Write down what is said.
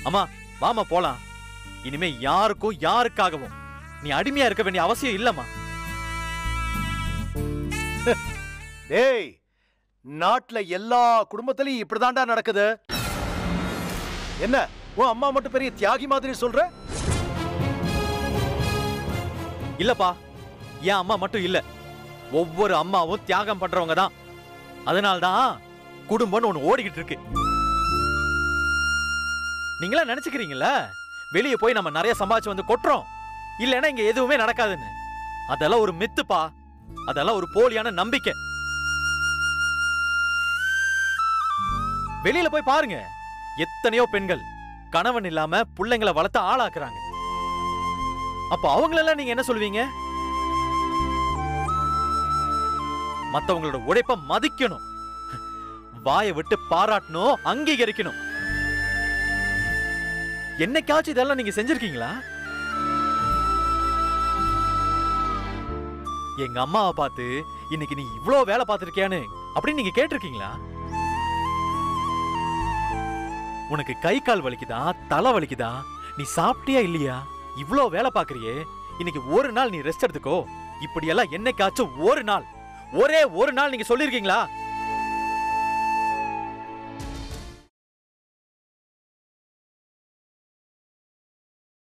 அம்மா வாமா போலாம் இனிமே யாருக்கும் யாருக்காகவும் நீ அடிமையா இருக்க வேண்டிய அவசியம் இல்லம்மா டேய் நாட்டுல எல்லா குடும்பத்திலயும் இப்படிதான்டா நடக்குது என்ன உன் அம்மா மட்டும் பெரிய தியாகி மாதிரி சொல்ற இல்லப்பா என் அம்மா மட்டும் இல்ல ஒவ்வொரு அம்மாவும் தியாகம் பண்றவங்க தான் அதனால்தான் குடும்பம்னு ஒண்ணு ஓடிக்கிட்டு இருக்கு நீங்களா நினைச்சுக்கிறீங்களா வெளியே போய் நம்ம நிறைய சம்பாதிச்சு வந்து கொட்டுறோம் இல்லைன்னா இங்க எதுவுமே நடக்காதுன்னு அதெல்லாம் ஒரு மித்துப்பா அதெல்லாம் ஒரு போலியான நம்பிக்கை வெளியில போய் பாருங்க எத்தனையோ பெண்கள் கணவன் இல்லாம பிள்ளைங்களை வளர்த்து ஆளாக்குறாங்க அப்ப அவங்களெல்லாம் நீங்க என்ன சொல்வீங்க மத்தவங்களோட உழைப்ப மதிக்கணும் வாயை விட்டு பாராட்டணும் அங்கீகரிக்கணும் என்னைக்காச்சும் இதெல்லாம் நீங்க செஞ்சிருக்கீங்களா எங்க அம்மாவை பார்த்து இன்னைக்கு நீ இவ்ளோ வேலை பார்த்திருக்கியான்னு அப்படின்னு நீங்க கேட்டிருக்கீங்களா உனக்கு கை கால் வலிக்குதா தலை வலிக்குதா நீ சாப்பிட்டியா இல்லையா இவ்ளோ வேலை பார்க்கறியே இன்னைக்கு ஒரு நாள் நீ ரெஸ்ட் எடுத்துக்கோ இப்படியெல்லாம் என்னைக்காச்சும் ஒரு நாள் ஒரே ஒரு நாள் நீங்க சொல்லிருக்கீங்களா